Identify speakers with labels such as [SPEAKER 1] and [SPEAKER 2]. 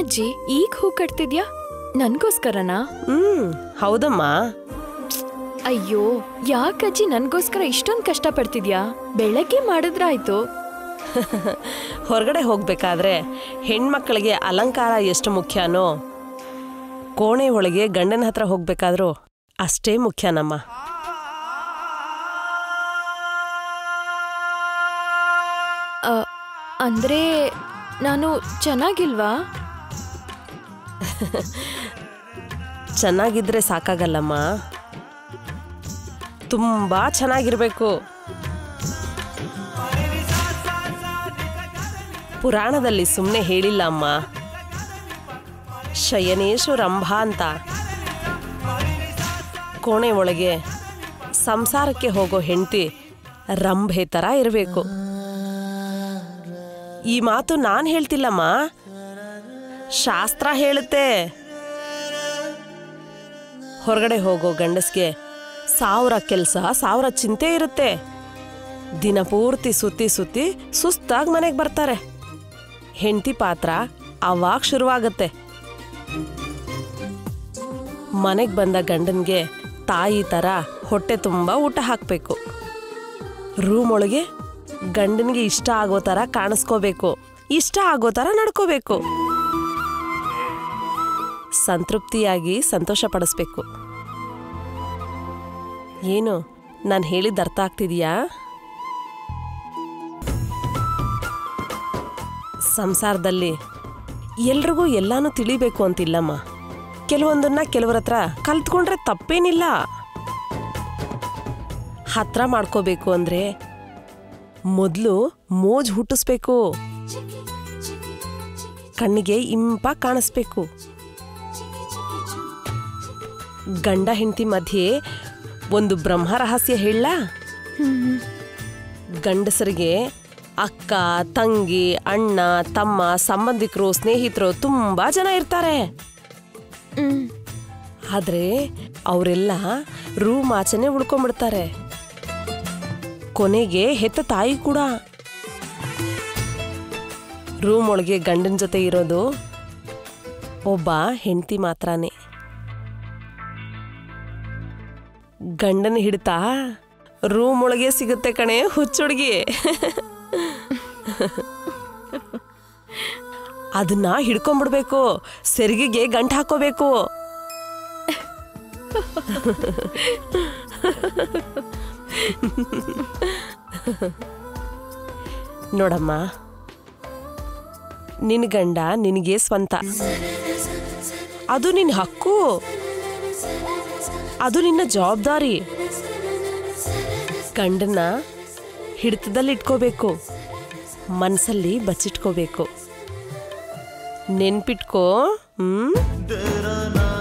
[SPEAKER 1] ಏನಜ್ಜಿ ಈಗ ಹೂ ಕಟ್ತಿದ್ಯಾ ನನ್ಗೋಸ್ಕರನಾ
[SPEAKER 2] ಹ್ಮ್ ಹೌದಮ್ಮ
[SPEAKER 1] ಅಯ್ಯೋ ಯಾಕಜ್ಜಿ ನನ್ಗೋಸ್ಕರ ಇಷ್ಟೊಂದ್ ಕಷ್ಟ ಪಡ್ತಿದ್ಯಾ ಬೆಳಗ್ಗೆ ಮಾಡಿದ್ರಾಯ್ತು
[SPEAKER 2] ಹೊರಗಡೆ ಹೋಗ್ಬೇಕಾದ್ರೆ ಹೆಣ್ಮಕ್ಳಿಗೆ ಅಲಂಕಾರ ಎಷ್ಟು ಮುಖ್ಯನೋ ಕೋಣೆ ಒಳಗೆ ಗಂಡನ ಹತ್ರ ಹೋಗ್ಬೇಕಾದ್ರೂ ಅಷ್ಟೇ ಮುಖ್ಯನಮ್ಮ
[SPEAKER 1] ಅ, ಅಂದ್ರೆ ನಾನು ಚೆನ್ನಾಗಿಲ್ವಾ
[SPEAKER 2] ಚೆನ್ನಾಗಿದ್ರೆ ಸಾಕಾಗಲ್ಲಮ್ಮ ತುಂಬಾ ಚೆನ್ನಾಗಿರ್ಬೇಕು ಪುರಾಣದಲ್ಲಿ ಸುಮ್ಮನೆ ಹೇಳಿಲ್ಲ ಅಮ್ಮ ಶಯನೇಶು ರಂಭ ಅಂತ ಕೋಣೆ ಒಳಗೆ ಸಂಸಾರಕ್ಕೆ ಹೋಗೋ ಹೆಂಡತಿ ರಂಭೆ ಥರ ಇರಬೇಕು ಈ ಮಾತು ನಾನು ಹೇಳ್ತಿಲ್ಲಮ್ಮ ಶಾಸ್ತ್ರ ಹೇಳುತ್ತೆ ಹೊರಗಡೆ ಹೋಗೋ ಗಂಡಸ್ಗೆ ಸಾವಿರ ಕೆಲಸ ಸಾವಿರ ಚಿಂತೆ ಇರುತ್ತೆ ದಿನ ಪೂರ್ತಿ ಸುತ್ತಿ ಸುತ್ತಿ ಸುಸ್ತಾಗಿ ಮನೆಗೆ ಬರ್ತಾರೆ ಹೆಂಡತಿ ಪಾತ್ರ ಅವಾಗ ಶುರುವಾಗತ್ತೆ ಮನೆಗೆ ಬಂದ ಗಂಡನ್ಗೆ ತಾಯಿ ಥರ ಹೊಟ್ಟೆ ತುಂಬ ಊಟ ಹಾಕಬೇಕು ರೂಮ್ ಒಳಗೆ ಗಂಡನಿಗೆ ಇಷ್ಟ ಆಗೋ ಥರ ಕಾಣಿಸ್ಕೋಬೇಕು ಇಷ್ಟ ಆಗೋ ಥರ ನಡ್ಕೋಬೇಕು ಸಂತೃಪ್ತಿಯಾಗಿ ಸಂತೋಷ ಪಡಿಸ್ಬೇಕು ಏನು ನಾನು ಹೇಳಿದ ಅರ್ಥ ಆಗ್ತಿದೆಯಾ ಸಂಸಾರದಲ್ಲಿ ಎಲ್ರಿಗೂ ಎಲ್ಲಾನು ತಿಳಿಬೇಕು ಅಂತಿಲ್ಲಮ್ಮ ಕೆಲವೊಂದನ್ನ ಕೆಲವ್ರ ಹತ್ರ ಕಲ್ತ್ಕೊಂಡ್ರೆ ತಪ್ಪೇನಿಲ್ಲ ಹತ್ರ ಮಾಡ್ಕೋಬೇಕು ಅಂದ್ರೆ ಮೊದಲು ಮೋಜ್ ಹುಟ್ಟಿಸ್ಬೇಕು ಕಣ್ಣಿಗೆ ಇಂಪ ಕಾಣಿಸ್ಬೇಕು ಗಂಡ ಹೆಂಡತಿ ಮಧ್ಯೆ ಒಂದು ಬ್ರಹ್ಮ ರಹಸ್ಯ ಹೇಳ ಗಂಡಸರಿಗೆ ಅಕ್ಕ ತಂಗಿ ಅಣ್ಣ ತಮ್ಮ ಸಂಬಂಧಿಕರು ಸ್ನೇಹಿತರು ತುಂಬಾ ಜನ ಇರ್ತಾರೆ
[SPEAKER 1] ಹ್ಮ್
[SPEAKER 2] ಆದ್ರೆ ಅವರೆಲ್ಲ ರೂಮ್ ಆಚೆನೆ ಉಳ್ಕೊಂಡ್ಬಿಡ್ತಾರೆ ಕೊನೆಗೆ ಹೆತ್ತ ತಾಯಿ ಕೂಡ ರೂಮ್ ಒಳಗೆ ಗಂಡನ ಜೊತೆ ಇರೋದು ಒಬ್ಬ ಹೆಂಡತಿ ಮಾತ್ರನೇ ಗಂಡನ ಹಿಡ್ತಾ ರೂಮ್ ಒಳಗೆ ಸಿಗುತ್ತೆ ಕಣೆ ಹುಚ್ಚುಡ್ಗಿ ಅದನ್ನ ಹಿಡ್ಕೊಂಡ್ಬಿಡ್ಬೇಕು ಸೆರಿಗೆಗೆ ಗಂಟು ಹಾಕೋಬೇಕು ನೋಡಮ್ಮ ನಿನ್ ಗಂಡ ನಿನಗೆ ಸ್ವಂತ ಅದು ನಿನ್ನ ಹಕ್ಕು ಅದು ನಿನ್ನ ಜವಾಬ್ದಾರಿ ಗಂಡನ್ನ ಹಿಡಿತದಲ್ಲಿ ಇಟ್ಕೋಬೇಕು ಮನಸ್ಸಲ್ಲಿ ಬಚ್ಚಿಟ್ಕೋಬೇಕು ನೆನ್ಪಿಟ್ಕೋ ಹ್ಮ್